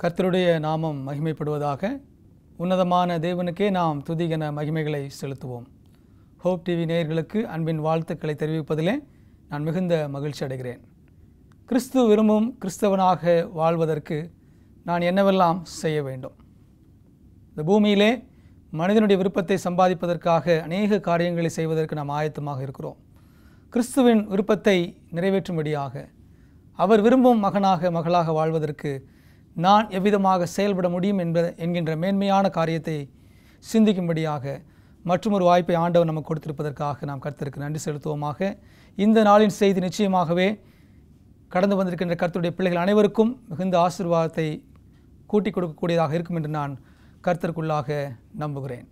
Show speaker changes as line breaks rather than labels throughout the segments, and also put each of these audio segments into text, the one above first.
கர்த்தருடைய நாமம் மகிமைப்படுவதாக உன்னதமான தேவனுக்கே நாம் துதிகன மகிமைகளை செலுத்துவோம் ஹோப் டிவி நேயர்களுக்கு அன்பின் வாழ்த்துக்களை தெரிவிப்பதிலே நான் மிகுந்த மகிழ்ச்சி அடைகிறேன் கிறிஸ்து விரும்பும் கிறிஸ்தவனாக வாழ்வதற்கு நான் என்னவெல்லாம் செய்ய வேண்டும் இந்த பூமியிலே மனிதனுடைய விருப்பத்தை சம்பாதிப்பதற்காக அநேக காரியங்களை செய்வதற்கு நாம் ஆயத்தமாக இருக்கிறோம் கிறிஸ்துவின் விருப்பத்தை நிறைவேற்றும்படியாக அவர் விரும்பும் மகனாக மகளாக வாழ்வதற்கு நான் எவ்விதமாக செயல்பட முடியும் என்ப என்கின்ற மேன்மையான காரியத்தை சிந்திக்கும்படியாக மற்றும் ஒரு வாய்ப்பை ஆண்டவர் நமக்கு கொடுத்திருப்பதற்காக நாம் கர்த்தருக்கு நன்றி செலுத்துவோமாக இந்த நாளின் செய்தி நிச்சயமாகவே கடந்து வந்திருக்கின்ற கர்த்தருடைய பிள்ளைகள் அனைவருக்கும் மிகுந்த ஆசீர்வாதத்தை கூட்டி கொடுக்கக்கூடியதாக இருக்கும் என்று நான் கர்த்தருக்குள்ளாக நம்புகிறேன்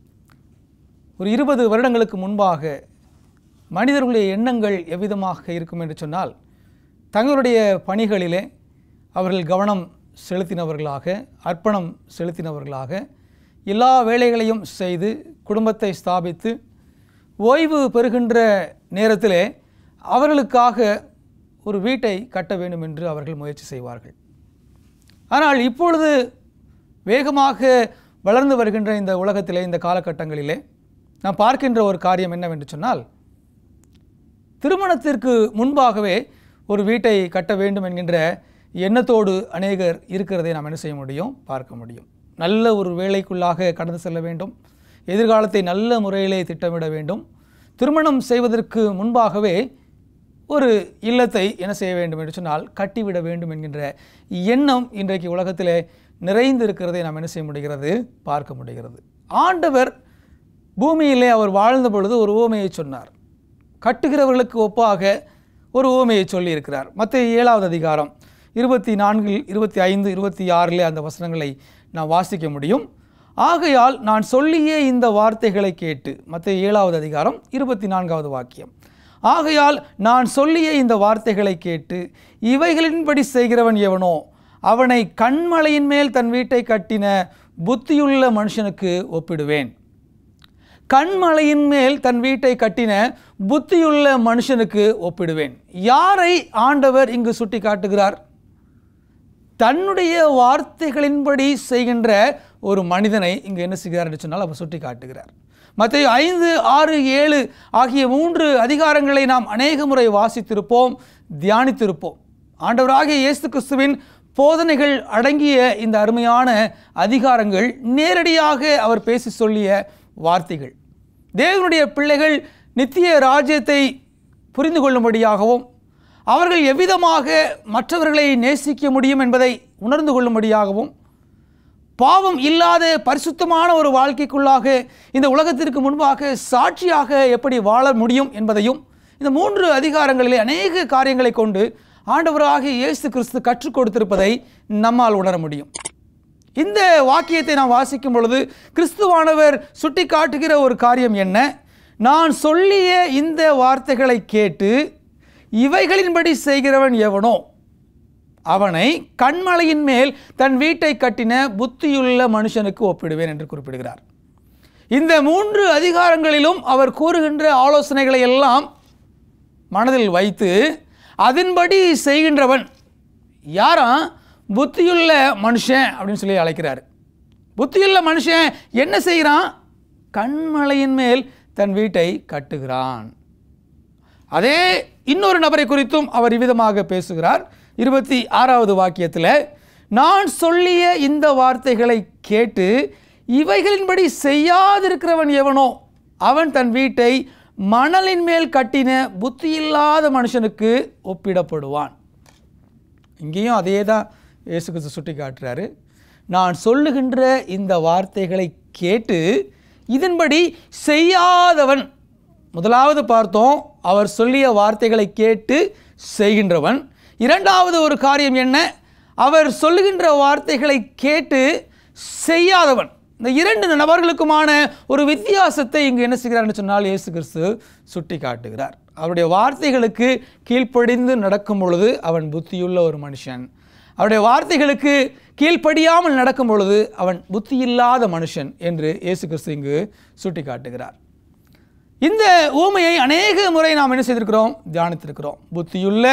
ஒரு இருபது வருடங்களுக்கு முன்பாக மனிதர்களுடைய எண்ணங்கள் எவ்விதமாக இருக்கும் என்று சொன்னால் தங்களுடைய பணிகளிலே அவர்கள் கவனம் செலுத்தினவர்களாக அர்ப்பணம் செலுத்தினவர்களாக எல்லா வேலைகளையும் செய்து குடும்பத்தை ஸ்தாபித்து ஓய்வு பெறுகின்ற நேரத்திலே அவர்களுக்காக ஒரு வீட்டை கட்ட வேண்டும் என்று அவர்கள் முயற்சி செய்வார்கள் ஆனால் இப்பொழுது வேகமாக வளர்ந்து வருகின்ற இந்த உலகத்திலே இந்த காலகட்டங்களிலே நாம் பார்க்கின்ற ஒரு காரியம் என்னவென்று சொன்னால் திருமணத்திற்கு முன்பாகவே ஒரு வீட்டை கட்ட வேண்டும் என்கின்ற எண்ணத்தோடு அநேகர் இருக்கிறதை நாம் என்ன செய்ய முடியும் பார்க்க முடியும் நல்ல ஒரு வேலைக்குள்ளாக கடந்து செல்ல வேண்டும் எதிர்காலத்தை நல்ல முறையிலே திட்டமிட வேண்டும் திருமணம் செய்வதற்கு முன்பாகவே ஒரு இல்லத்தை என்ன செய்ய வேண்டும் என்று சொன்னால் கட்டிவிட வேண்டும் என்கின்ற எண்ணம் இன்றைக்கு உலகத்திலே நிறைந்து இருக்கிறதை நாம் என்ன செய்ய முடிகிறது பார்க்க முடிகிறது ஆண்டவர் பூமியிலே அவர் வாழ்ந்த பொழுது ஒரு ஓமையை சொன்னார் கட்டுகிறவர்களுக்கு ஒப்பாக ஒரு ஓமையை சொல்லியிருக்கிறார் மற்ற ஏழாவது அதிகாரம் இருபத்தி நான்கில் இருபத்தி ஐந்து இருபத்தி ஆறில் அந்த வசனங்களை நாம் வாசிக்க முடியும் ஆகையால் நான் சொல்லிய இந்த வார்த்தைகளை கேட்டு மற்ற ஏழாவது அதிகாரம் இருபத்தி நான்காவது வாக்கியம் ஆகையால் நான் சொல்லிய இந்த வார்த்தைகளை கேட்டு இவைகளின்படி செய்கிறவன் எவனோ அவனை கண்மலையின் மேல் தன் வீட்டை கட்டின புத்தியுள்ள மனுஷனுக்கு ஒப்பிடுவேன் கண்மலையின் மேல் தன் வீட்டை கட்டின புத்தியுள்ள மனுஷனுக்கு ஒப்பிடுவேன் யாரை ஆண்டவர் இங்கு சுட்டி காட்டுகிறார் தன்னுடைய வார்த்தைகளின்படி செய்கின்ற ஒரு மனிதனை இங்கு என்ன செய்கிறார் என்று சொன்னால் அவர் சுட்டி காட்டுகிறார் மற்ற ஐந்து ஆறு ஏழு ஆகிய மூன்று அதிகாரங்களை நாம் அநேக முறை வாசித்திருப்போம் தியானித்திருப்போம் ஆண்டவராகிய இயேசு கிறிஸ்துவின் போதனைகள் அடங்கிய இந்த அருமையான அதிகாரங்கள் நேரடியாக அவர் பேசி சொல்லிய வார்த்தைகள் தேவனுடைய பிள்ளைகள் நித்திய ராஜ்யத்தை புரிந்து கொள்ளும்படியாகவும் அவர்கள் எவ்விதமாக மற்றவர்களை நேசிக்க முடியும் என்பதை உணர்ந்து கொள்ளும்படியாகவும் பாவம் இல்லாத பரிசுத்தமான ஒரு வாழ்க்கைக்குள்ளாக இந்த உலகத்திற்கு முன்பாக சாட்சியாக எப்படி வாழ முடியும் என்பதையும் இந்த மூன்று அதிகாரங்களிலே அநேக காரியங்களை கொண்டு ஆண்டவராக இயேசு கிறிஸ்து கற்றுக் கொடுத்திருப்பதை நம்மால் உணர முடியும் இந்த வாக்கியத்தை நாம் வாசிக்கும் பொழுது கிறிஸ்துவானவர் சுட்டி காட்டுகிற ஒரு காரியம் என்ன நான் சொல்லிய இந்த வார்த்தைகளை கேட்டு இவைகளின்படி செய்கிறவன் எவனோ அவனை கண்மலையின் மேல் தன் வீட்டை கட்டின புத்தியுள்ள மனுஷனுக்கு ஒப்பிடுவேன் என்று குறிப்பிடுகிறார் இந்த மூன்று அதிகாரங்களிலும் அவர் கூறுகின்ற ஆலோசனைகளை எல்லாம் மனதில் வைத்து அதன்படி செய்கின்றவன் யாரா புத்தியுள்ள மனுஷன் அப்படின்னு சொல்லி அழைக்கிறார் புத்தியுள்ள மனுஷன் என்ன செய்கிறான் கண்மலையின் மேல் தன் வீட்டை கட்டுகிறான் அதே இன்னொரு நபரை குறித்தும் அவர் இவ்விதமாக பேசுகிறார் இருபத்தி ஆறாவது வாக்கியத்தில் நான் சொல்லிய இந்த வார்த்தைகளை கேட்டு இவைகளின்படி செய்யாதிருக்கிறவன் எவனோ அவன் தன் வீட்டை மணலின் மேல் கட்டின புத்தியில்லாத மனுஷனுக்கு ஒப்பிடப்படுவான் இங்கேயும் அதே தான் இயேசு கிறிஸ்து சுட்டி காட்டுறாரு நான் சொல்லுகின்ற இந்த வார்த்தைகளை கேட்டு இதன்படி செய்யாதவன் முதலாவது பார்த்தோம் அவர் சொல்லிய வார்த்தைகளை கேட்டு செய்கின்றவன் இரண்டாவது ஒரு காரியம் என்ன அவர் சொல்லுகின்ற வார்த்தைகளை கேட்டு செய்யாதவன் இந்த இரண்டு நபர்களுக்குமான ஒரு வித்தியாசத்தை இங்கு என்ன செய்கிறார்னு சொன்னால் இயேசு கிறிஸ்து சுட்டி காட்டுகிறார் அவருடைய வார்த்தைகளுக்கு கீழ்ப்படிந்து நடக்கும் பொழுது அவன் புத்தியுள்ள ஒரு மனுஷன் அவருடைய வார்த்தைகளுக்கு கீழ்ப்படியாமல் நடக்கும் பொழுது அவன் புத்தியில்லாத மனுஷன் என்று இயேசு கிறிஸ்து இங்கு சுட்டி காட்டுகிறார் இந்த ஊமையை அநேக முறை நாம் என்ன செய்திருக்கிறோம் தியானித்திருக்கிறோம் புத்தியுள்ள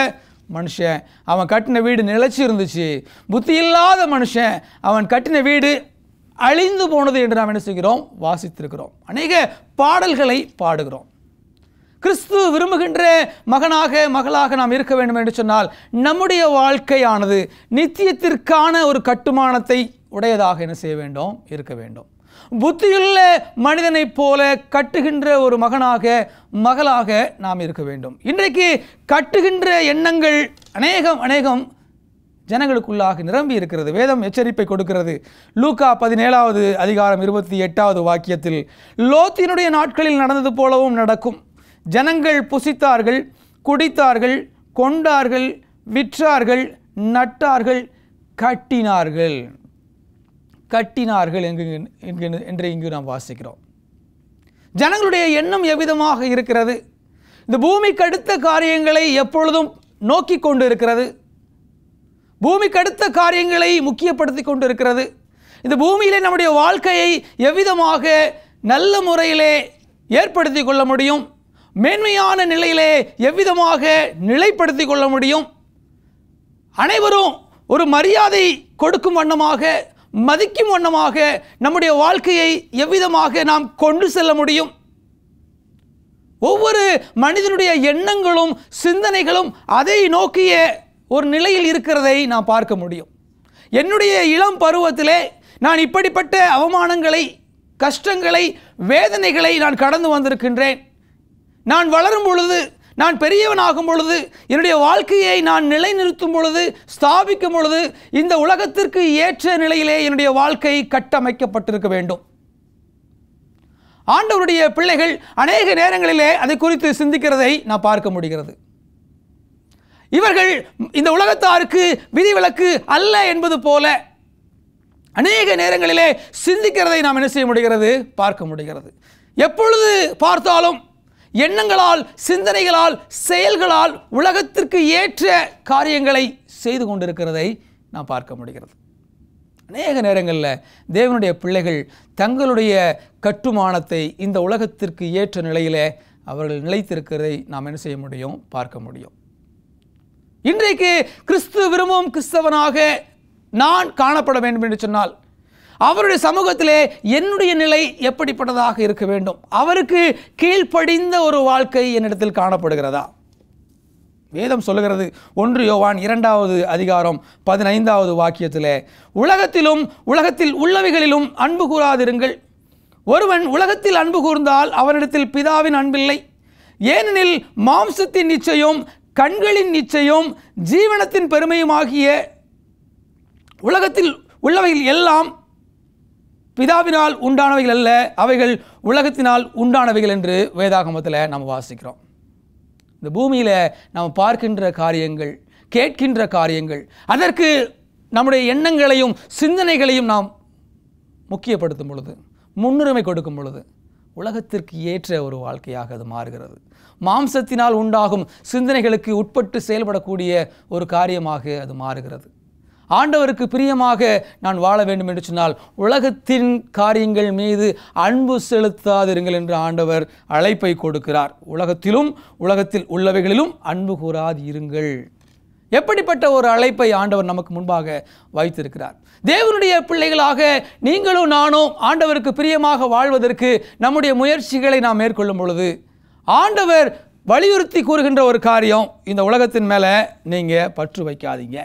மனுஷன் அவன் கட்டின வீடு நிலைச்சி இருந்துச்சு புத்தி இல்லாத மனுஷன் அவன் கட்டின வீடு அழிந்து போனது என்று நாம் என்ன செய்கிறோம் வாசித்திருக்கிறோம் அநேக பாடல்களை பாடுகிறோம் கிறிஸ்து விரும்புகின்ற மகனாக மகளாக நாம் இருக்க வேண்டும் என்று சொன்னால் நம்முடைய வாழ்க்கையானது நித்தியத்திற்கான ஒரு கட்டுமானத்தை உடையதாக என்ன செய்ய வேண்டும் இருக்க வேண்டும் புத்தியுள்ள மனிதனைப் போல கட்டுகின்ற ஒரு மகனாக மகளாக நாம் இருக்க வேண்டும் இன்றைக்கு கட்டுகின்ற எண்ணங்கள் அநேகம் அநேகம் ஜனங்களுக்குள்ளாக நிரம்பி இருக்கிறது வேதம் எச்சரிப்பை கொடுக்கிறது லூக்கா பதினேழாவது அதிகாரம் இருபத்தி எட்டாவது வாக்கியத்தில் லோத்தினுடைய நாட்களில் நடந்தது போலவும் நடக்கும் ஜனங்கள் புசித்தார்கள் குடித்தார்கள் கொண்டார்கள் விற்றார்கள் நட்டார்கள் கட்டினார்கள் கட்டினார்கள் என்கு என்கு- என்று இங்கு நாம் வாசிக்கிறோம் ஜனங்களுடைய எண்ணம் எவ்விதமாக இருக்கிறது இந்த பூமிக்கு அடுத்த காரியங்களை எப்பொழுதும் நோக்கி கொண்டு இருக்கிறது பூமிக்கு அடுத்த காரியங்களை முக்கியப்படுத்தி கொண்டு இருக்கிறது இந்த பூமியிலே நம்முடைய வாழ்க்கையை எவ்விதமாக நல்ல முறையிலே ஏற்படுத்தி கொள்ள முடியும் மேன்மையான நிலையிலே எவ்விதமாக நிலைப்படுத்தி கொள்ள முடியும் அனைவரும் ஒரு மரியாதை கொடுக்கும் வண்ணமாக மதிக்கும் வண்ணமாக நம்முடைய வாழ்க்கையை எவ்விதமாக நாம் கொண்டு செல்ல முடியும் ஒவ்வொரு மனிதனுடைய எண்ணங்களும் சிந்தனைகளும் அதை நோக்கிய ஒரு நிலையில் இருக்கிறதை நாம் பார்க்க முடியும் என்னுடைய இளம் பருவத்திலே நான் இப்படிப்பட்ட அவமானங்களை கஷ்டங்களை வேதனைகளை நான் கடந்து வந்திருக்கின்றேன் நான் வளரும் பொழுது நான் பெரியவனாகும் பொழுது என்னுடைய வாழ்க்கையை நான் நிலைநிறுத்தும் பொழுது ஸ்தாபிக்கும் பொழுது இந்த உலகத்திற்கு ஏற்ற நிலையிலே என்னுடைய வாழ்க்கை கட்டமைக்கப்பட்டிருக்க வேண்டும் ஆண்டவருடைய பிள்ளைகள் அநேக நேரங்களிலே அதை குறித்து சிந்திக்கிறதை நான் பார்க்க முடிகிறது இவர்கள் இந்த உலகத்தாருக்கு விதிவிலக்கு அல்ல என்பது போல அநேக நேரங்களிலே சிந்திக்கிறதை நாம் என்ன செய்ய முடிகிறது பார்க்க முடிகிறது எப்பொழுது பார்த்தாலும் எண்ணங்களால் சிந்தனைகளால் செயல்களால் உலகத்திற்கு ஏற்ற காரியங்களை செய்து கொண்டிருக்கிறதை நாம் பார்க்க முடிகிறது அநேக நேரங்களில் தேவனுடைய பிள்ளைகள் தங்களுடைய கட்டுமானத்தை இந்த உலகத்திற்கு ஏற்ற நிலையிலே அவர்கள் நிலைத்திருக்கிறதை நாம் என்ன செய்ய முடியும் பார்க்க முடியும் இன்றைக்கு கிறிஸ்து விரும்பும் கிறிஸ்தவனாக நான் காணப்பட வேண்டும் என்று சொன்னால் அவருடைய சமூகத்திலே என்னுடைய நிலை எப்படிப்பட்டதாக இருக்க வேண்டும் அவருக்கு கீழ்ப்படிந்த ஒரு வாழ்க்கை என்னிடத்தில் காணப்படுகிறதா வேதம் சொல்லுகிறது ஒன்று யோவான் இரண்டாவது அதிகாரம் பதினைந்தாவது வாக்கியத்திலே உலகத்திலும் உலகத்தில் உள்ளவைகளிலும் அன்பு கூறாதிருங்கள் ஒருவன் உலகத்தில் அன்பு கூர்ந்தால் அவனிடத்தில் பிதாவின் அன்பில்லை ஏனெனில் மாம்சத்தின் நிச்சயம் கண்களின் நிச்சயம் ஜீவனத்தின் பெருமையுமாகிய உலகத்தில் உள்ளவைகள் எல்லாம் பிதாவினால் உண்டானவைகள் அல்ல அவைகள் உலகத்தினால் உண்டானவைகள் என்று வேதாகமத்தில் நாம் வாசிக்கிறோம் இந்த பூமியில் நாம் பார்க்கின்ற காரியங்கள் கேட்கின்ற காரியங்கள் அதற்கு நம்முடைய எண்ணங்களையும் சிந்தனைகளையும் நாம் முக்கியப்படுத்தும் பொழுது முன்னுரிமை கொடுக்கும் பொழுது உலகத்திற்கு ஏற்ற ஒரு வாழ்க்கையாக அது மாறுகிறது மாம்சத்தினால் உண்டாகும் சிந்தனைகளுக்கு உட்பட்டு செயல்படக்கூடிய ஒரு காரியமாக அது மாறுகிறது ஆண்டவருக்கு பிரியமாக நான் வாழ வேண்டும் என்று சொன்னால் உலகத்தின் காரியங்கள் மீது அன்பு செலுத்தாதிருங்கள் என்று ஆண்டவர் அழைப்பை கொடுக்கிறார் உலகத்திலும் உலகத்தில் உள்ளவைகளிலும் அன்பு கூறாது இருங்கள் எப்படிப்பட்ட ஒரு அழைப்பை ஆண்டவர் நமக்கு முன்பாக வைத்திருக்கிறார் தேவனுடைய பிள்ளைகளாக நீங்களும் நானும் ஆண்டவருக்கு பிரியமாக வாழ்வதற்கு நம்முடைய முயற்சிகளை நாம் மேற்கொள்ளும் பொழுது ஆண்டவர் வலியுறுத்தி கூறுகின்ற ஒரு காரியம் இந்த உலகத்தின் மேலே நீங்கள் பற்று வைக்காதீங்க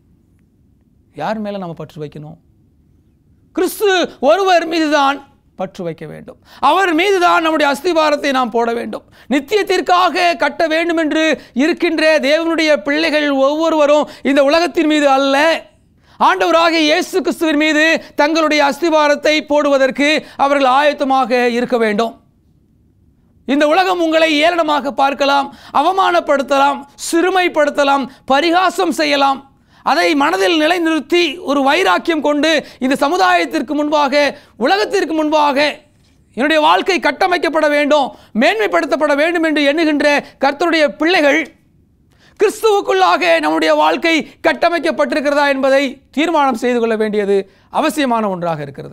யார் மேலே நம்ம பற்று வைக்கணும் கிறிஸ்து ஒருவர் மீதுதான் பற்று வைக்க வேண்டும் அவர் மீதுதான் நம்முடைய அஸ்திபாரத்தை நாம் போட வேண்டும் நித்தியத்திற்காக கட்ட வேண்டும் என்று இருக்கின்ற தேவனுடைய பிள்ளைகள் ஒவ்வொருவரும் இந்த உலகத்தின் மீது அல்ல ஆண்டவராகிய இயேசு கிறிஸ்துவின் மீது தங்களுடைய அஸ்திபாரத்தை போடுவதற்கு அவர்கள் ஆயத்தமாக இருக்க வேண்டும் இந்த உலகம் உங்களை ஏளனமாக பார்க்கலாம் அவமானப்படுத்தலாம் சிறுமைப்படுத்தலாம் பரிகாசம் செய்யலாம் அதை மனதில் நிலைநிறுத்தி ஒரு வைராக்கியம் கொண்டு இந்த சமுதாயத்திற்கு முன்பாக உலகத்திற்கு முன்பாக என்னுடைய வாழ்க்கை கட்டமைக்கப்பட வேண்டும் மேன்மைப்படுத்தப்பட வேண்டும் என்று எண்ணுகின்ற கர்த்தருடைய பிள்ளைகள் கிறிஸ்துவுக்குள்ளாக நம்முடைய வாழ்க்கை கட்டமைக்கப்பட்டிருக்கிறதா என்பதை தீர்மானம் செய்து கொள்ள வேண்டியது அவசியமான ஒன்றாக இருக்கிறது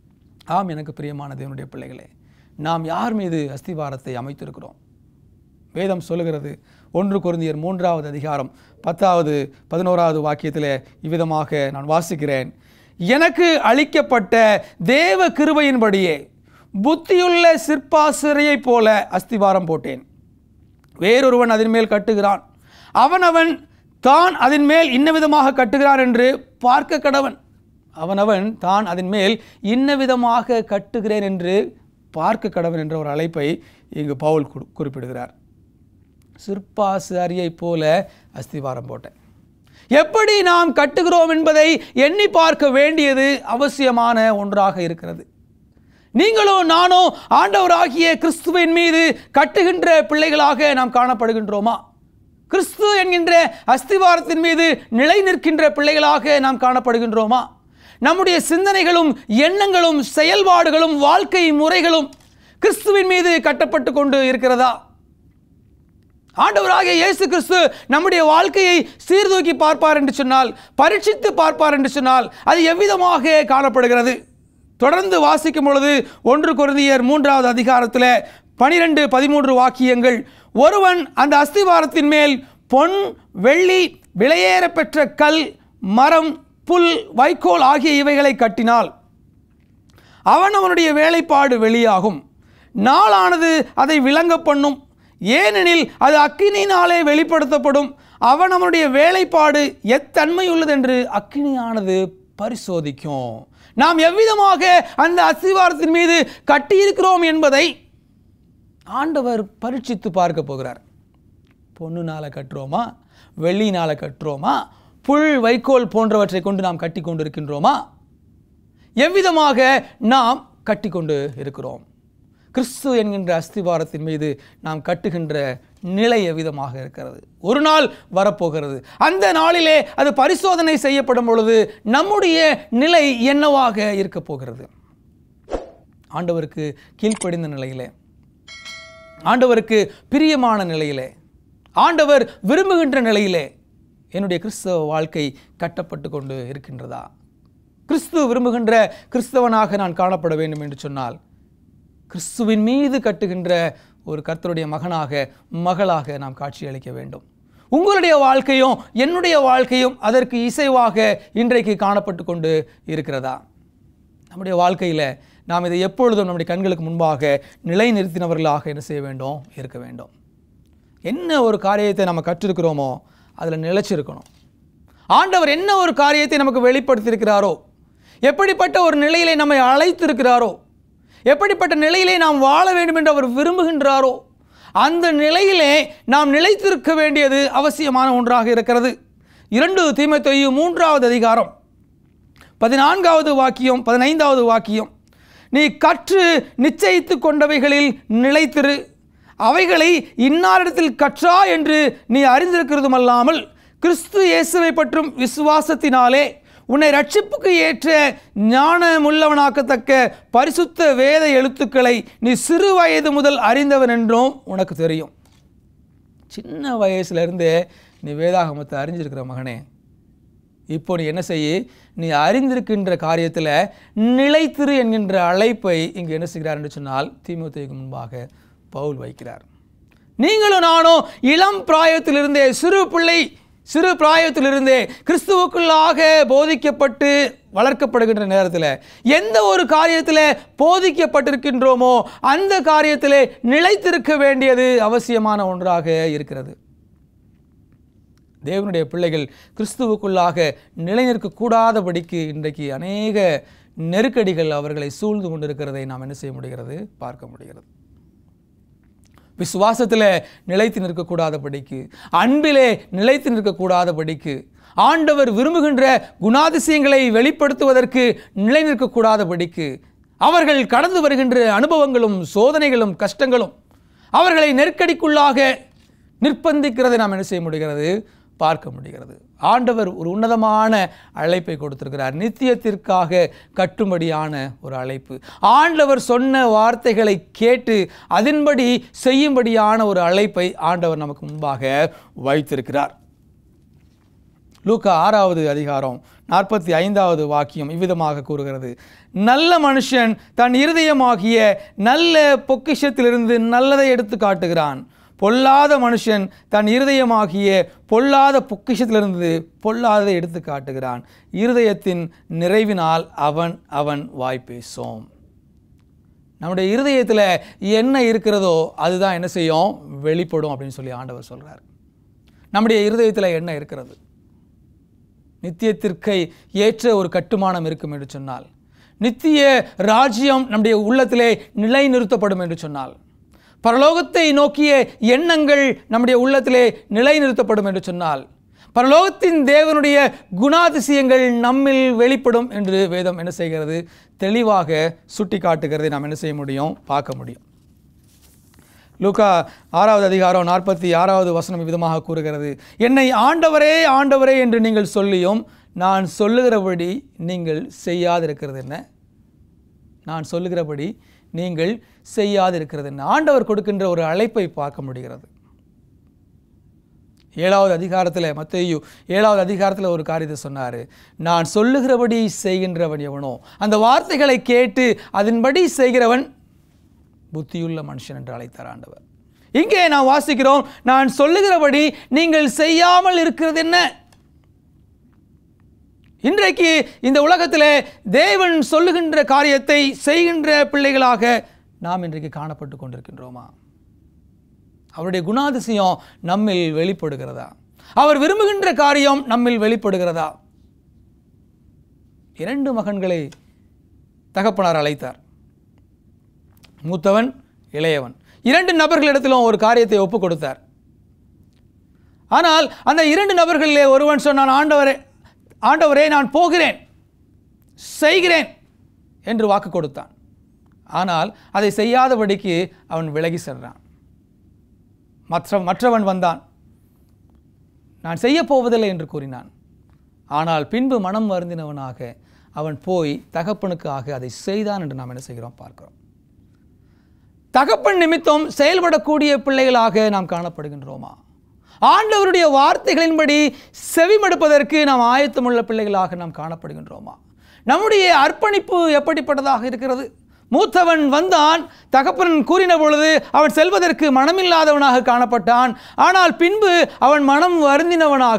ஆம் எனக்கு பிரியமான தேவனுடைய பிள்ளைகளே நாம் யார் மீது அஸ்திவாரத்தை அமைத்திருக்கிறோம் வேதம் சொல்லுகிறது ஒன்று குருந்தியர் மூன்றாவது அதிகாரம் பத்தாவது பதினோராவது வாக்கியத்தில் இவ்விதமாக நான் வாசிக்கிறேன் எனக்கு அளிக்கப்பட்ட தேவ கிருபையின்படியே புத்தியுள்ள சிற்பாசிரியைப் போல அஸ்திவாரம் போட்டேன் வேறொருவன் அதன் மேல் கட்டுகிறான் அவனவன் தான் அதன் மேல் இன்ன விதமாக கட்டுகிறான் என்று பார்க்க கடவன் அவனவன் தான் அதன் மேல் இன்ன விதமாக கட்டுகிறேன் என்று பார்க்க கடவன் என்ற ஒரு அழைப்பை இங்கு பவுல் குறி- குறிப்பிடுகிறார் சிற்பாசாரியைப் போல அஸ்திவாரம் போட்டேன் எப்படி நாம் கட்டுகிறோம் என்பதை எண்ணி பார்க்க வேண்டியது அவசியமான ஒன்றாக இருக்கிறது நீங்களோ நானோ ஆண்டவராகிய கிறிஸ்துவின் மீது கட்டுகின்ற பிள்ளைகளாக நாம் காணப்படுகின்றோமா கிறிஸ்து என்கின்ற அஸ்திவாரத்தின் மீது நிலை நிற்கின்ற பிள்ளைகளாக நாம் காணப்படுகின்றோமா நம்முடைய சிந்தனைகளும் எண்ணங்களும் செயல்பாடுகளும் வாழ்க்கை முறைகளும் கிறிஸ்துவின் மீது கட்டப்பட்டு கொண்டு இருக்கிறதா ஆண்டவராகிய இயேசு கிறிஸ்து நம்முடைய வாழ்க்கையை சீர்தூக்கி பார்ப்பார் என்று சொன்னால் பரீட்சித்து பார்ப்பார் என்று சொன்னால் அது எவ்விதமாக காணப்படுகிறது தொடர்ந்து வாசிக்கும் பொழுது ஒன்று குருந்தியர் மூன்றாவது அதிகாரத்தில் பனிரெண்டு பதிமூன்று வாக்கியங்கள் ஒருவன் அந்த அஸ்திவாரத்தின் மேல் பொன் வெள்ளி விலையேற பெற்ற கல் மரம் புல் வைக்கோல் ஆகிய இவைகளை கட்டினால் அவன் அவனுடைய வேலைப்பாடு வெளியாகும் நாளானது அதை விளங்க பண்ணும் ஏனெனில் அது அக்கினியினாலே வெளிப்படுத்தப்படும் அவன் அவனுடைய வேலைப்பாடு எத்தன்மையுள்ளது என்று அக்கினியானது பரிசோதிக்கும் நாம் எவ்விதமாக அந்த அஸ்திவாரத்தின் மீது கட்டியிருக்கிறோம் என்பதை ஆண்டவர் பரீட்சித்து பார்க்க போகிறார் பொண்ணுனால கட்டுறோமா வெள்ளியினால கட்டுறோமா புல் வைக்கோல் போன்றவற்றை கொண்டு நாம் கட்டி கொண்டிருக்கின்றோமா எவ்விதமாக நாம் கட்டிக்கொண்டு இருக்கிறோம் கிறிஸ்து என்கின்ற அஸ்திவாரத்தின் மீது நாம் கட்டுகின்ற நிலை எவ்விதமாக இருக்கிறது ஒரு நாள் வரப்போகிறது அந்த நாளிலே அது பரிசோதனை செய்யப்படும் பொழுது நம்முடைய நிலை என்னவாக இருக்க போகிறது ஆண்டவருக்கு கீழ்ப்படிந்த நிலையிலே ஆண்டவருக்கு பிரியமான நிலையிலே ஆண்டவர் விரும்புகின்ற நிலையிலே என்னுடைய கிறிஸ்தவ வாழ்க்கை கட்டப்பட்டு கொண்டு இருக்கின்றதா கிறிஸ்து விரும்புகின்ற கிறிஸ்தவனாக நான் காணப்பட வேண்டும் என்று சொன்னால் கிறிஸ்துவின் மீது கட்டுகின்ற ஒரு கர்த்தருடைய மகனாக மகளாக நாம் காட்சியளிக்க வேண்டும் உங்களுடைய வாழ்க்கையும் என்னுடைய வாழ்க்கையும் அதற்கு இசைவாக இன்றைக்கு காணப்பட்டு கொண்டு இருக்கிறதா நம்முடைய வாழ்க்கையில் நாம் இதை எப்பொழுதும் நம்முடைய கண்களுக்கு முன்பாக நிலைநிறுத்தினவர்களாக என்ன செய்ய வேண்டும் இருக்க வேண்டும் என்ன ஒரு காரியத்தை நம்ம கற்றிருக்கிறோமோ அதில் நிலைச்சிருக்கணும் ஆண்டவர் என்ன ஒரு காரியத்தை நமக்கு வெளிப்படுத்தியிருக்கிறாரோ எப்படிப்பட்ட ஒரு நிலையிலே நம்மை அழைத்திருக்கிறாரோ எப்படிப்பட்ட நிலையிலே நாம் வாழ வேண்டும் என்று அவர் விரும்புகின்றாரோ அந்த நிலையிலே நாம் நிலைத்திருக்க வேண்டியது அவசியமான ஒன்றாக இருக்கிறது இரண்டு தீமைத்தொய்யு மூன்றாவது அதிகாரம் பதினான்காவது வாக்கியம் பதினைந்தாவது வாக்கியம் நீ கற்று நிச்சயித்து கொண்டவைகளில் நிலைத்திரு அவைகளை இன்னாரிடத்தில் கற்றா என்று நீ அறிந்திருக்கிறதுமல்லாமல் கிறிஸ்து இயேசுவை பற்றும் விசுவாசத்தினாலே உன்னை ரட்சிப்புக்கு ஏற்ற ஞானமுள்ளவனாக்கத்தக்க பரிசுத்த வேத எழுத்துக்களை நீ சிறு வயது முதல் அறிந்தவன் என்றும் உனக்கு தெரியும் சின்ன வயசுல இருந்தே நீ வேதாகமத்தை அறிஞ்சிருக்கிற மகனே இப்போ நீ என்ன செய்ய நீ அறிந்திருக்கின்ற காரியத்தில் நிலைத்திரு என்கின்ற அழைப்பை இங்கு என்ன செய்கிறார் என்று சொன்னால் தீமுத்தைக்கு முன்பாக பவுல் வைக்கிறார் நீங்களும் நானும் இளம் பிராயத்திலிருந்தே சிறு பிள்ளை சிறு பிராயத்திலிருந்தே கிறிஸ்துவுக்குள்ளாக போதிக்கப்பட்டு வளர்க்கப்படுகின்ற நேரத்தில் எந்த ஒரு காரியத்தில் போதிக்கப்பட்டிருக்கின்றோமோ அந்த காரியத்திலே நிலைத்திருக்க வேண்டியது அவசியமான ஒன்றாக இருக்கிறது தேவனுடைய பிள்ளைகள் கிறிஸ்துவுக்குள்ளாக நிலைநிற்கக்கூடாதபடிக்கு இன்றைக்கு அநேக நெருக்கடிகள் அவர்களை சூழ்ந்து கொண்டிருக்கிறதை நாம் என்ன செய்ய முடிகிறது பார்க்க முடிகிறது விசுவாசத்தில் நிலைத்து நிற்கக்கூடாதபடிக்கு அன்பிலே நிலைத்து நிற்கக்கூடாதபடிக்கு ஆண்டவர் விரும்புகின்ற குணாதிசயங்களை வெளிப்படுத்துவதற்கு நிலை நிற்கக்கூடாதபடிக்கு அவர்கள் கடந்து வருகின்ற அனுபவங்களும் சோதனைகளும் கஷ்டங்களும் அவர்களை நெருக்கடிக்குள்ளாக நிர்பந்திக்கிறதை நாம் என்ன செய்ய முடிகிறது பார்க்க முடிகிறது ஆண்டவர் ஒரு உன்னதமான அழைப்பை கொடுத்திருக்கிறார் நித்தியத்திற்காக கட்டும்படியான ஒரு அழைப்பு ஆண்டவர் சொன்ன வார்த்தைகளை கேட்டு அதன்படி செய்யும்படியான ஒரு அழைப்பை ஆண்டவர் நமக்கு முன்பாக வைத்திருக்கிறார் லூக்கா ஆறாவது அதிகாரம் நாற்பத்தி ஐந்தாவது வாக்கியம் இவ்விதமாக கூறுகிறது நல்ல மனுஷன் தன் இருதயமாகிய நல்ல பொக்கிஷத்திலிருந்து நல்லதை எடுத்து காட்டுகிறான் பொல்லாத மனுஷன் தன் இருதயமாகிய பொல்லாத பொக்கிஷத்திலிருந்து பொல்லாததை எடுத்து காட்டுகிறான் இருதயத்தின் நிறைவினால் அவன் அவன் வாய் பேசும் நம்முடைய இருதயத்தில் என்ன இருக்கிறதோ அதுதான் என்ன செய்யும் வெளிப்படும் அப்படின்னு சொல்லி ஆண்டவர் சொல்றார் நம்முடைய இருதயத்தில் என்ன இருக்கிறது நித்தியத்திற்கை ஏற்ற ஒரு கட்டுமானம் இருக்கும் என்று சொன்னால் நித்திய ராஜ்யம் நம்முடைய உள்ளத்திலே நிலைநிறுத்தப்படும் என்று சொன்னால் பரலோகத்தை நோக்கிய எண்ணங்கள் நம்முடைய உள்ளத்திலே நிலைநிறுத்தப்படும் என்று சொன்னால் பரலோகத்தின் தேவனுடைய குணாதிசயங்கள் நம்மில் வெளிப்படும் என்று வேதம் என்ன செய்கிறது தெளிவாக சுட்டி காட்டுகிறதை நாம் என்ன செய்ய முடியும் பார்க்க முடியும் லூக்கா ஆறாவது அதிகாரம் நாற்பத்தி ஆறாவது வசனம் விதமாக கூறுகிறது என்னை ஆண்டவரே ஆண்டவரே என்று நீங்கள் சொல்லியும் நான் சொல்லுகிறபடி நீங்கள் செய்யாதிருக்கிறது என்ன நான் சொல்லுகிறபடி நீங்கள் செய்யாதிருக்கிறது என்ன ஆண்டவர் கொடுக்கின்ற ஒரு அழைப்பை பார்க்க முடிகிறது ஏழாவது அதிகாரத்தில் மத்தேயு ஏழாவது அதிகாரத்தில் ஒரு காரியத்தை சொன்னார் நான் சொல்லுகிறபடி செய்கின்றவன் எவனோ அந்த வார்த்தைகளை கேட்டு அதன்படி செய்கிறவன் புத்தியுள்ள மனுஷன் என்று அழைத்தார் ஆண்டவர் இங்கே நான் வாசிக்கிறோம் நான் சொல்லுகிறபடி நீங்கள் செய்யாமல் இருக்கிறது என்ன இன்றைக்கு இந்த உலகத்திலே தேவன் சொல்லுகின்ற காரியத்தை செய்கின்ற பிள்ளைகளாக நாம் இன்றைக்கு காணப்பட்டு கொண்டிருக்கின்றோமா அவருடைய குணாதிசயம் நம்மில் வெளிப்படுகிறதா அவர் விரும்புகின்ற காரியம் நம்மில் வெளிப்படுகிறதா இரண்டு மகன்களை தகப்பனார் அழைத்தார் மூத்தவன் இளையவன் இரண்டு நபர்களிடத்திலும் ஒரு காரியத்தை ஒப்பு கொடுத்தார் ஆனால் அந்த இரண்டு நபர்களிலே ஒருவன் சொன்னான் ஆண்டவரே ஆண்டவரே நான் போகிறேன் செய்கிறேன் என்று வாக்கு கொடுத்தான் ஆனால் அதை செய்யாதபடிக்கு அவன் விலகி சென்றான் மற்ற மற்றவன் வந்தான் நான் செய்யப் போவதில்லை என்று கூறினான் ஆனால் பின்பு மனம் வருந்தினவனாக அவன் போய் தகப்பனுக்காக அதை செய்தான் என்று நாம் என்ன செய்கிறோம் பார்க்கிறோம் தகப்பன் நிமித்தம் செயல்படக்கூடிய பிள்ளைகளாக நாம் காணப்படுகின்றோமா ஆண்டவருடைய வார்த்தைகளின்படி செவிமடுப்பதற்கு நாம் ஆயத்தமுள்ள பிள்ளைகளாக நாம் காணப்படுகின்றோமா நம்முடைய அர்ப்பணிப்பு எப்படிப்பட்டதாக இருக்கிறது மூத்தவன் வந்தான் தகப்பன் கூறின பொழுது அவன் செல்வதற்கு மனமில்லாதவனாக காணப்பட்டான் ஆனால் பின்பு அவன் மனம் வருந்தினவனாக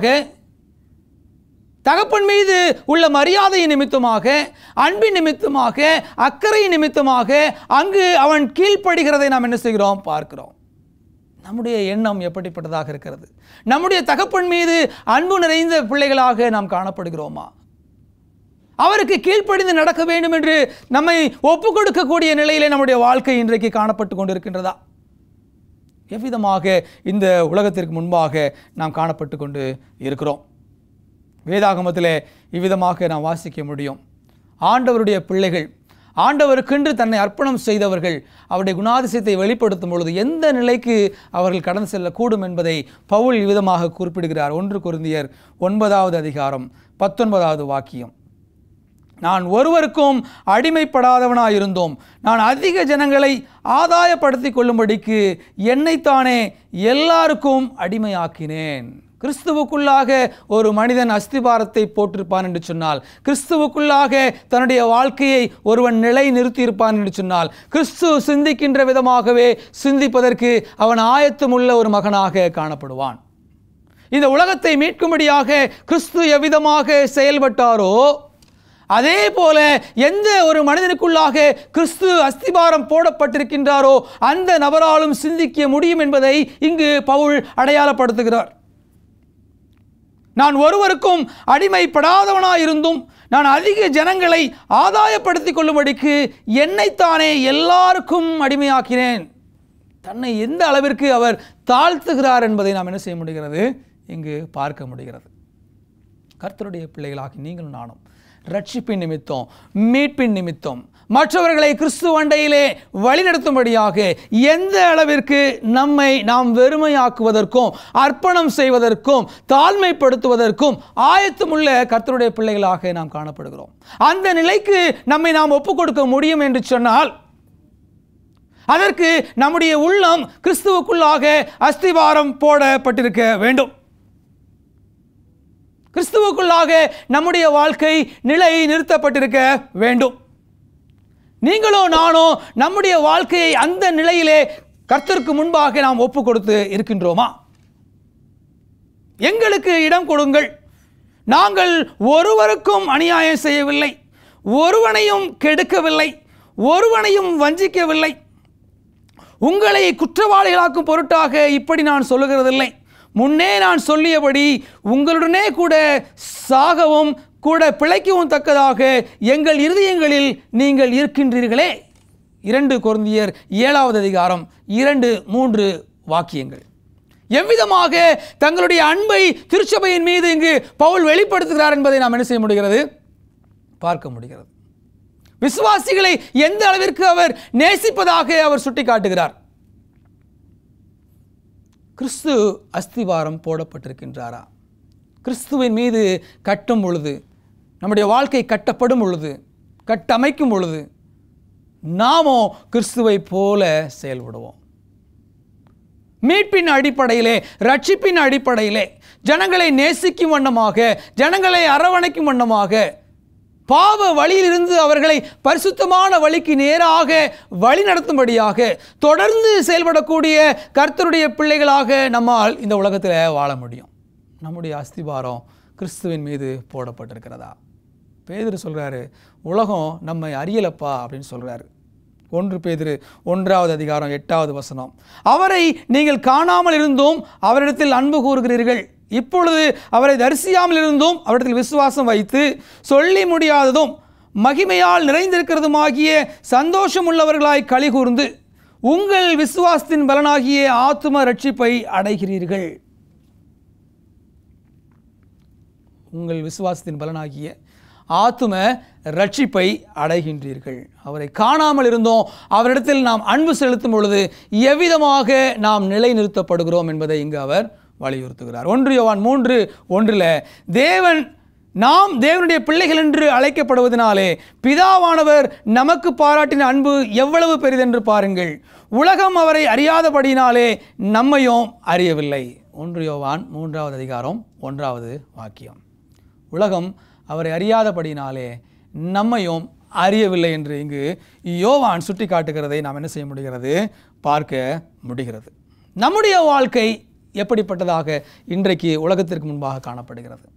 தகப்பன் மீது உள்ள மரியாதை நிமித்தமாக அன்பின் நிமித்தமாக அக்கறை நிமித்தமாக அங்கு அவன் கீழ்ப்படுகிறதை நாம் என்ன செய்கிறோம் பார்க்கிறோம் நம்முடைய எண்ணம் எப்படிப்பட்டதாக இருக்கிறது நம்முடைய தகப்பன் மீது அன்பு நிறைந்த பிள்ளைகளாக நாம் காணப்படுகிறோமா அவருக்கு கீழ்ப்படிந்து நடக்க வேண்டும் என்று நம்மை ஒப்பு கொடுக்கக்கூடிய நிலையிலே நம்முடைய வாழ்க்கை இன்றைக்கு காணப்பட்டு கொண்டிருக்கின்றதா எவ்விதமாக இந்த உலகத்திற்கு முன்பாக நாம் காணப்பட்டு கொண்டு இருக்கிறோம் வேதாகமத்திலே இவ்விதமாக நாம் வாசிக்க முடியும் ஆண்டவருடைய பிள்ளைகள் ஆண்டவருக்கென்று தன்னை அர்ப்பணம் செய்தவர்கள் அவருடைய குணாதிசயத்தை வெளிப்படுத்தும் பொழுது எந்த நிலைக்கு அவர்கள் கடந்து செல்லக்கூடும் என்பதை பவுல் இவ்விதமாக குறிப்பிடுகிறார் ஒன்று குருந்தியர் ஒன்பதாவது அதிகாரம் பத்தொன்பதாவது வாக்கியம் நான் ஒருவருக்கும் அடிமைப்படாதவனாயிருந்தோம் நான் அதிக ஜனங்களை ஆதாயப்படுத்திக் கொள்ளும்படிக்கு என்னைத்தானே எல்லாருக்கும் அடிமையாக்கினேன் கிறிஸ்துவுக்குள்ளாக ஒரு மனிதன் அஸ்திபாரத்தை போட்டிருப்பான் என்று சொன்னால் கிறிஸ்துவுக்குள்ளாக தன்னுடைய வாழ்க்கையை ஒருவன் நிலை நிறுத்தியிருப்பான் என்று சொன்னால் கிறிஸ்து சிந்திக்கின்ற விதமாகவே சிந்திப்பதற்கு அவன் ஆயத்தமுள்ள ஒரு மகனாக காணப்படுவான் இந்த உலகத்தை மீட்கும்படியாக கிறிஸ்து எவ்விதமாக செயல்பட்டாரோ அதே போல எந்த ஒரு மனிதனுக்குள்ளாக கிறிஸ்து அஸ்திபாரம் போடப்பட்டிருக்கின்றாரோ அந்த நபராலும் சிந்திக்க முடியும் என்பதை இங்கு பவுல் அடையாளப்படுத்துகிறார் நான் ஒருவருக்கும் அடிமைப்படாதவனாயிருந்தும் நான் அதிக ஜனங்களை ஆதாயப்படுத்திக் கொள்ளும்படிக்கு என்னைத்தானே எல்லாருக்கும் அடிமையாக்கினேன் தன்னை எந்த அளவிற்கு அவர் தாழ்த்துகிறார் என்பதை நாம் என்ன செய்ய முடிகிறது இங்கு பார்க்க முடிகிறது கர்த்தருடைய பிள்ளைகளாகி நீங்களும் நானும் ரட்சிப்பின் நிமித்தம் மீட்பின் நிமித்தம் மற்றவர்களை கிறிஸ்து வண்டையிலே வழிநடத்தும்படியாக எந்த அளவிற்கு நம்மை நாம் வெறுமையாக்குவதற்கும் அர்ப்பணம் செய்வதற்கும் தாழ்மைப்படுத்துவதற்கும் ஆயத்தமுள்ள கர்த்தருடைய பிள்ளைகளாக நாம் காணப்படுகிறோம் அந்த நிலைக்கு நம்மை நாம் ஒப்புக் கொடுக்க முடியும் என்று சொன்னால் அதற்கு நம்முடைய உள்ளம் கிறிஸ்துவுக்குள்ளாக அஸ்திவாரம் போடப்பட்டிருக்க வேண்டும் கிறிஸ்துவுக்குள்ளாக நம்முடைய வாழ்க்கை நிலை நிறுத்தப்பட்டிருக்க வேண்டும் நீங்களோ நானோ நம்முடைய வாழ்க்கையை அந்த நிலையிலே கர்த்தருக்கு முன்பாக நாம் ஒப்பு கொடுத்து இருக்கின்றோமா எங்களுக்கு இடம் கொடுங்கள் நாங்கள் ஒருவருக்கும் அநியாயம் செய்யவில்லை ஒருவனையும் கெடுக்கவில்லை ஒருவனையும் வஞ்சிக்கவில்லை உங்களை குற்றவாளிகளாக்கும் பொருட்டாக இப்படி நான் சொல்லுகிறதில்லை முன்னே நான் சொல்லியபடி உங்களுடனே கூட சாகவும் கூட பிழைக்கவும் தக்கதாக எங்கள் இருதயங்களில் நீங்கள் இருக்கின்றீர்களே இரண்டு கொருந்தியர் ஏழாவது அதிகாரம் இரண்டு மூன்று வாக்கியங்கள் எவ்விதமாக தங்களுடைய அன்பை திருச்சபையின் மீது இங்கு பவுல் வெளிப்படுத்துகிறார் என்பதை நாம் என்ன செய்ய முடிகிறது பார்க்க முடிகிறது விசுவாசிகளை எந்த அளவிற்கு அவர் நேசிப்பதாக அவர் சுட்டிக்காட்டுகிறார் கிறிஸ்து அஸ்திவாரம் போடப்பட்டிருக்கின்றாரா கிறிஸ்துவின் மீது கட்டும் பொழுது நம்முடைய வாழ்க்கை கட்டப்படும் பொழுது கட்டமைக்கும் பொழுது நாமோ கிறிஸ்துவை போல செயல்படுவோம் மீட்பின் அடிப்படையிலே ரட்சிப்பின் அடிப்படையிலே ஜனங்களை நேசிக்கும் வண்ணமாக ஜனங்களை அரவணைக்கும் வண்ணமாக பாவ வழியிலிருந்து அவர்களை பரிசுத்தமான வழிக்கு நேராக வழி நடத்தும்படியாக தொடர்ந்து செயல்படக்கூடிய கர்த்தருடைய பிள்ளைகளாக நம்மால் இந்த உலகத்தில் வாழ முடியும் நம்முடைய அஸ்திபாரம் கிறிஸ்துவின் மீது போடப்பட்டிருக்கிறதா பேதுரு சொல்கிறாரு உலகம் நம்மை அறியலப்பா அப்படின்னு சொல்கிறாரு ஒன்று பேதிரு ஒன்றாவது அதிகாரம் எட்டாவது வசனம் அவரை நீங்கள் காணாமல் இருந்தும் அவரிடத்தில் அன்பு கூறுகிறீர்கள் இப்பொழுது அவரை தரிசியாமல் இருந்தும் அவரிடத்தில் விசுவாசம் வைத்து சொல்லி முடியாததும் மகிமையால் நிறைந்திருக்கிறதுமாகிய சந்தோஷம் உள்ளவர்களாய் களி கூர்ந்து உங்கள் விசுவாசத்தின் பலனாகிய ஆத்தும ரட்சிப்பை அடைகிறீர்கள் உங்கள் விசுவாசத்தின் பலனாகிய ஆத்தும ரட்சிப்பை அடைகின்றீர்கள் அவரை காணாமல் இருந்தோம் அவரிடத்தில் நாம் அன்பு செலுத்தும் பொழுது எவ்விதமாக நாம் நிலைநிறுத்தப்படுகிறோம் என்பதை இங்கு அவர் வலியுறுத்துகிறார் ஒன்று யோவான் மூன்று ஒன்றில் தேவன் நாம் தேவனுடைய பிள்ளைகள் என்று அழைக்கப்படுவதனாலே பிதாவானவர் நமக்கு பாராட்டின அன்பு எவ்வளவு பெரிதென்று பாருங்கள் உலகம் அவரை அறியாதபடியினாலே நம்மையும் அறியவில்லை ஒன்று யோவான் மூன்றாவது அதிகாரம் ஒன்றாவது வாக்கியம் உலகம் அவரை அறியாதபடினாலே நம்மையும் அறியவில்லை என்று இங்கு யோவான் சுட்டி காட்டுகிறதை நாம் என்ன செய்ய முடிகிறது பார்க்க முடிகிறது நம்முடைய வாழ்க்கை எப்படிப்பட்டதாக இன்றைக்கு உலகத்திற்கு முன்பாக காணப்படுகிறது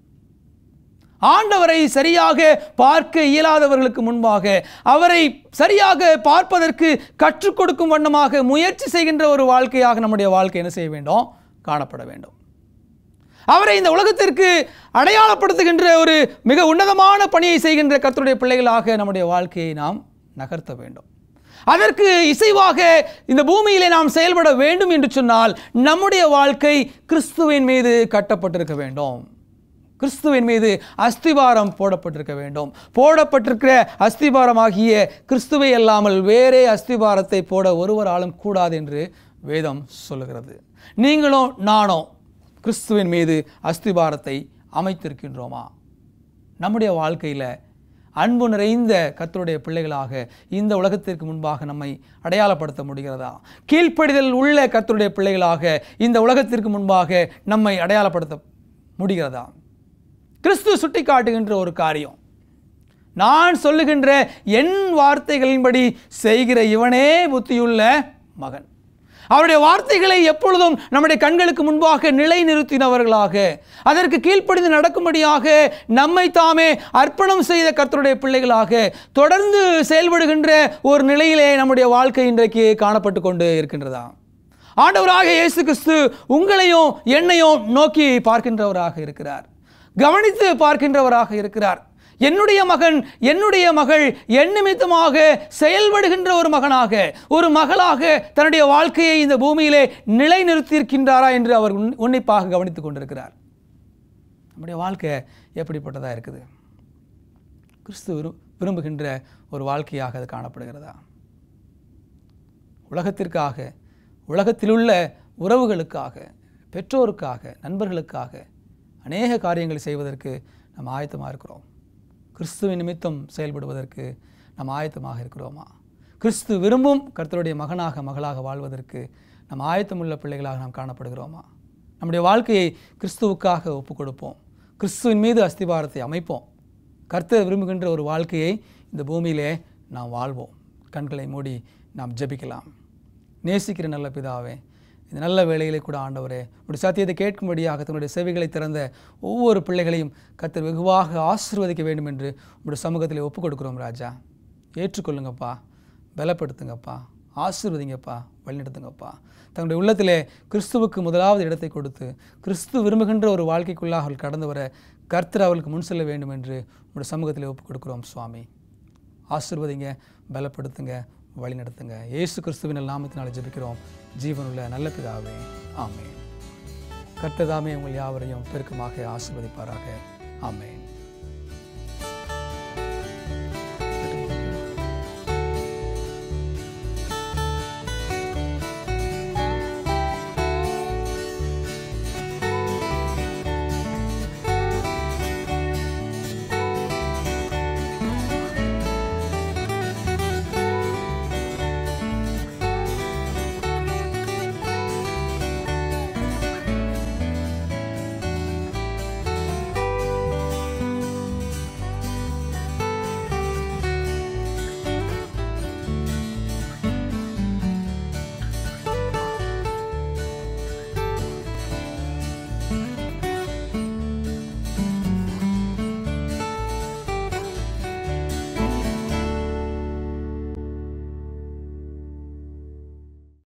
ஆண்டவரை சரியாக பார்க்க இயலாதவர்களுக்கு முன்பாக அவரை சரியாக பார்ப்பதற்கு கற்றுக் கொடுக்கும் வண்ணமாக முயற்சி செய்கின்ற ஒரு வாழ்க்கையாக நம்முடைய வாழ்க்கை என்ன செய்ய வேண்டும் காணப்பட வேண்டும் அவரை இந்த உலகத்திற்கு அடையாளப்படுத்துகின்ற ஒரு மிக உன்னதமான பணியை செய்கின்ற கர்த்தருடைய பிள்ளைகளாக நம்முடைய வாழ்க்கையை நாம் நகர்த்த வேண்டும் அதற்கு இசைவாக இந்த பூமியிலே நாம் செயல்பட வேண்டும் என்று சொன்னால் நம்முடைய வாழ்க்கை கிறிஸ்துவின் மீது கட்டப்பட்டிருக்க வேண்டும் கிறிஸ்துவின் மீது அஸ்திபாரம் போடப்பட்டிருக்க வேண்டும் போடப்பட்டிருக்கிற அஸ்திபாரமாகிய கிறிஸ்துவை அல்லாமல் வேறே அஸ்திபாரத்தை போட ஒருவராலும் கூடாது என்று வேதம் சொல்லுகிறது நீங்களும் நானும் கிறிஸ்துவின் மீது அஸ்திபாரத்தை அமைத்திருக்கின்றோமா நம்முடைய வாழ்க்கையில் அன்பு நிறைந்த கர்த்தருடைய பிள்ளைகளாக இந்த உலகத்திற்கு முன்பாக நம்மை அடையாளப்படுத்த முடிகிறதா கீழ்ப்படிதல் உள்ள கர்த்தருடைய பிள்ளைகளாக இந்த உலகத்திற்கு முன்பாக நம்மை அடையாளப்படுத்த முடிகிறதா கிறிஸ்து சுட்டி காட்டுகின்ற ஒரு காரியம் நான் சொல்லுகின்ற என் வார்த்தைகளின்படி செய்கிற இவனே புத்தியுள்ள மகன் அவருடைய வார்த்தைகளை எப்பொழுதும் நம்முடைய கண்களுக்கு முன்பாக நிலைநிறுத்தினவர்களாக அதற்கு கீழ்ப்படிந்து நடக்கும்படியாக நம்மை தாமே அர்ப்பணம் செய்த கர்த்தருடைய பிள்ளைகளாக தொடர்ந்து செயல்படுகின்ற ஒரு நிலையிலே நம்முடைய வாழ்க்கை இன்றைக்கு காணப்பட்டு கொண்டு இருக்கின்றதா ஆண்டவராக இயேசு கிறிஸ்து உங்களையும் என்னையும் நோக்கி பார்க்கின்றவராக இருக்கிறார் கவனித்து பார்க்கின்றவராக இருக்கிறார் என்னுடைய மகன் என்னுடைய மகள் என் நிமித்தமாக செயல்படுகின்ற ஒரு மகனாக ஒரு மகளாக தன்னுடைய வாழ்க்கையை இந்த பூமியிலே நிலைநிறுத்தியிருக்கின்றாரா என்று அவர் உன்- உன்னிப்பாக கவனித்துக் கொண்டிருக்கிறார் நம்முடைய வாழ்க்கை எப்படிப்பட்டதாக இருக்குது கிறிஸ்து விரு- விரும்புகின்ற ஒரு வாழ்க்கையாக அது காணப்படுகிறதா உலகத்திற்காக உலகத்திலுள்ள உறவுகளுக்காக பெற்றோருக்காக நண்பர்களுக்காக அநேக காரியங்களை செய்வதற்கு நாம் ஆயத்தமாக இருக்கிறோம் கிறிஸ்துவின் நிமித்தம் செயல்படுவதற்கு நாம் ஆயத்தமாக இருக்கிறோமா கிறிஸ்து விரும்பும் கர்த்தருடைய மகனாக மகளாக வாழ்வதற்கு நாம் ஆயத்தமுள்ள பிள்ளைகளாக நாம் காணப்படுகிறோமா நம்முடைய வாழ்க்கையை கிறிஸ்துவுக்காக ஒப்புக் கொடுப்போம் கிறிஸ்துவின் மீது அஸ்திபாரத்தை அமைப்போம் கர்த்தர் விரும்புகின்ற ஒரு வாழ்க்கையை இந்த பூமியிலே நாம் வாழ்வோம் கண்களை மூடி நாம் ஜெபிக்கலாம் நேசிக்கிற நல்ல பிதாவே இந்த நல்ல வேலைகளை கூட ஆண்டவரே உடைய சத்தியத்தை கேட்கும்படியாக தன்னுடைய செவிகளை திறந்த ஒவ்வொரு பிள்ளைகளையும் கத்தர் வெகுவாக ஆசீர்வதிக்க வேண்டும் என்று உடைய சமூகத்தில் ஒப்புக் கொடுக்குறோம் ராஜா ஏற்றுக்கொள்ளுங்கப்பா பலப்படுத்துங்கப்பா ஆசீர்வதிங்கப்பா வழிநடத்துங்கப்பா தங்களுடைய உள்ளத்திலே கிறிஸ்துவுக்கு முதலாவது இடத்தை கொடுத்து கிறிஸ்து விரும்புகின்ற ஒரு வாழ்க்கைக்குள்ளாக அவர்கள் கடந்து வர கர்த்தர் அவர்களுக்கு முன் செல்ல வேண்டும் என்று உங்களுடைய சமூகத்தில் ஒப்புக் கொடுக்குறோம் சுவாமி ஆசீர்வதிங்க பலப்படுத்துங்க வழிநடத்துங்க இயேசு கிறிஸ்துவின் நாமத்தினால் ஜெபிக்கிறோம் ஜீவனுள்ள நல்ல பிதாவே ஆமென் கர்த்ததாமே உங்கள் யாவரையும் பெருக்கமாக ஆசீர்வதிப்பாராக ஆமென்